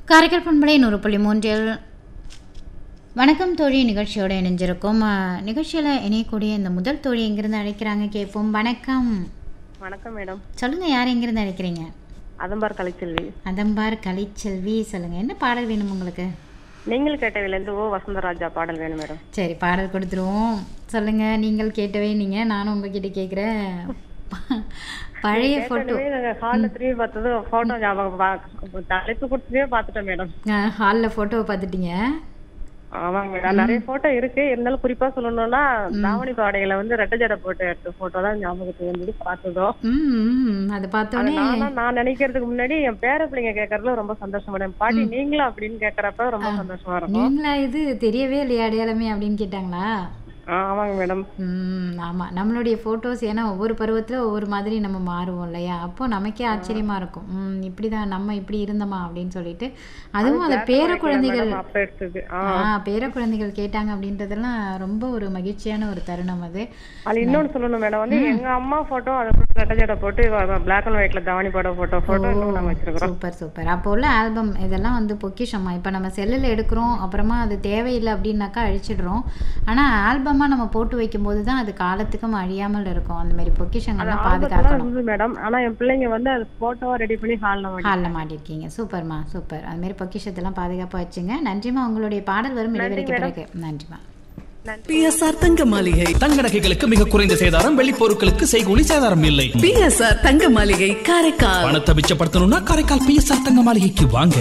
காரைக்கால் பண்பலை நூறு புள்ளி மூன்றில் வணக்கம் தோழி நிகழ்ச்சியோட இணைஞ்சிருக்கும் நிகழ்ச்சியில் இணையக்கூடிய இந்த முதல் தோழி எங்கிருந்து அழைக்கிறாங்க கேட்போம் வணக்கம் வணக்கம் மேடம் சொல்லுங்கள் யார் எங்கிருந்து அழைக்கிறீங்க அதம்பார் கலைச்செல்வி அதம்பார் கலைச்செல்வி சொல்லுங்கள் என்ன பாடல் வேணும் உங்களுக்கு நீங்கள் கேட்டவிலேருந்து ஓ வசந்தராஜா பாடல் வேணும் மேடம் சரி பாடல் கொடுத்துருவோம் சொல்லுங்கள் நீங்கள் கேட்டவே நீங்கள் நானும் உங்ககிட்ட கேட்குறேன் பழைய ஃபோட்டோ ஹாலில் திரும்பி பார்த்தது ஃபோட்டோ ஞாபகம் பா- தலைப்பு கொடுத்ததே பார்த்துட்டேன் மேடம் ஹாலில் ஃபோட்டோவை பார்த்துட்டீங்க ஆமாங்க மேடம் நிறைய போட்டோ இருக்கு இருந்தாலும் குறிப்பா சொல்லணும்னா தாவணி பாடையில வந்து ரெட்டை ஜடை போட்டு எடுத்த போட்டோ தான் ஞாபகத்துக்கு வந்து பார்த்ததும் ம் ம், அது அது பார்த்தோன்னே நானா நான் நினைக்கிறதுக்கு முன்னாடி என் பேர பிள்ளைங்க கேட்கறதுல ரொம்ப சந்தோஷம் மேடம் பாட்டி நீங்களும் அப்படின்னு கேட்கறப்ப ரொம்ப சந்தோஷமா இருக்கும் நீங்களா இது தெரியவே இல்லையா அடையாளமே அப்படின்னு கேட்டாங்களா ஆ, ஆமாங்க மேடம் ம் ஆமாம் நம்மளுடைய ஃபோட்டோஸ் ஏன்னா ஒவ்வொரு பருவத்தில் ஒவ்வொரு மாதிரி நம்ம மாறுவோம் இல்லையா அப்போ நமக்கே ஆச்சரியமா இருக்கும் ம் இப்படி தான் நம்ம இப்படி இருந்தோமா அப்படின்னு சொல்லிட்டு அதுவும் அந்த பேர குழந்தைகள் மேடம் அப்ப எடுத்தது ஆ ஆ பேர குழந்தைகள் கேட்டாங்க அப்படின்றதெல்லாம் ரொம்ப ஒரு மகிழ்ச்சியான ஒரு தருணம் அது அது இன்னொன்னு சொல்லணும் மேடம் வந்து எங்க அம்மா போட்டோ அதை ரெட்டை ஜடை போட்டு பிளாக் அண்ட் ஒயிட்ல தாவணி போட போட்டோ போட்டோ இன்னும் நாங்க வச்சிருக்கிறோம் சூப்பர் சூப்பர் அப்போ உள்ள ஆல்பம் இதெல்லாம் வந்து பொக்கிஷமா இப்போ நம்ம செல்லில் எடுக்கிறோம் அப்புறமா அது தேவையில்லை அப்படின்னாக்கா அழிச்சிடுறோம் ஆனால் ஆல்பமாக நம்ம போட்டு வைக்கும்போது தான் அது காலத்துக்கும் அழியாமல் இருக்கும் அந்த மாதிரி பொக்கிஷங்கள்லாம் ஆல்பத்தெல்லாம் பாதுகாக்கணும் இருந்தது மேடம் ஆனா என் பிள்ளைங்க வந்து அது போட்டோவா ரெடி பண்ணி ஹால்ல மாட்டி ஹாலில் மாட்டிருக்கீங்க சூப்பர்மா சூப்பர் அது மாதிரி பொக்கிஷத்தெல்லாம் பாதுகாப்பாக வச்சுங்க நன்றிம்மா உங்களுடைய பாடல் வரும் இடைவெளிக்கு பிறகு நன்றிம்மா பிஎஸ்ஆர் தங்க மாளிகை தங்க நகைகளுக்கு மிக குறைந்த சேதாரம் வெள்ளி பொருட்களுக்கு செய்கூலி சேதாரம் இல்லை பிஎஸ்ஆர் தங்க மாளிகை காரைக்கால் பணத்தை மிச்சப்படுத்தணும்னா காரைக்கால் பிஎஸ்ஆர் தங்க மாளிகைக்கு வாங்க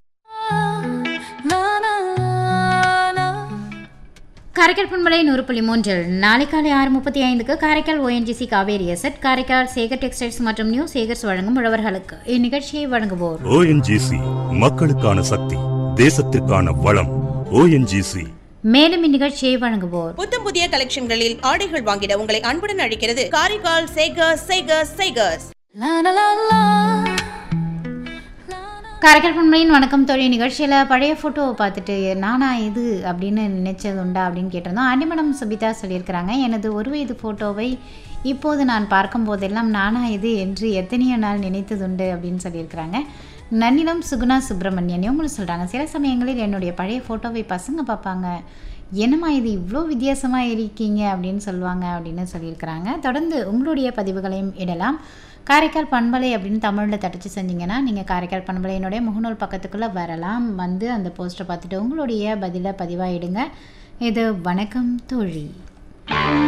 காரைக்கால் பண்பலை நூறு புள்ளி மூன்றில் நாளை காலை ஆறு முப்பத்தி ஐந்துக்கு காரைக்கால் ஓஎன்ஜிசி காவேரி எசட் காரைக்கால் சேகர் டெக்ஸ்டைல்ஸ் மற்றும் நியூ சேகர்ஸ் வழங்கும் உழவர்களுக்கு இந்நிகழ்ச்சியை வழங்குவோர் ஓஎன்ஜிசி மக்களுக்கான சக்தி தேசத்திற்கான வளம் ஓஎன்ஜிசி மேலும் இந்நிகழ்ச்சியை வழங்குவோர் புத்தம் புதிய கலெக்ஷன்களில் ஆடைகள் வாங்கிட உங்களை அன்புடன் அழைக்கிறது காரைக்கால் சேகர்ஸ் சேகர்ஸ் சேகர்ஸ் காரைக்கால் பண்பலையின் வணக்கம் தொழில் நிகழ்ச்சியில் பழைய ஃபோட்டோவை பார்த்துட்டு நானா இது அப்படின்னு நினைச்சது உண்டா அப்படின்னு கேட்டிருந்தோம் அடிமடம் சுபிதா சொல்லியிருக்கிறாங்க எனது ஒரு வயது ஃபோட்டோவை இப்போது நான் பார்க்கும் போதெல்லாம் நானா இது என்று எத்தனையோ நாள் நினைத்ததுண்டு அப்படின்னு சொல்லியிருக்கிறாங்க நன்னிலம் சுகுணா சுப்பிரமணியன் இவங்களும் சொல்கிறாங்க சில சமயங்களில் என்னுடைய பழைய ஃபோட்டோவை பசங்க பார்ப்பாங்க என்னம்மா இது இவ்வளோ வித்தியாசமாக இருக்கீங்க அப்படின்னு சொல்லுவாங்க அப்படின்னு சொல்லியிருக்கிறாங்க தொடர்ந்து உங்களுடைய பதிவுகளையும் இடலாம் காரைக்கால் பண்பலை அப்படின்னு தமிழில் தட்டச்சு செஞ்சீங்கன்னா நீங்கள் காரைக்கால் பண்பலையினுடைய முகநூல் பக்கத்துக்குள்ளே வரலாம் வந்து அந்த போஸ்ட்டை பார்த்துட்டு உங்களுடைய பதிலை பதிவாயிடுங்க இது வணக்கம் தோழி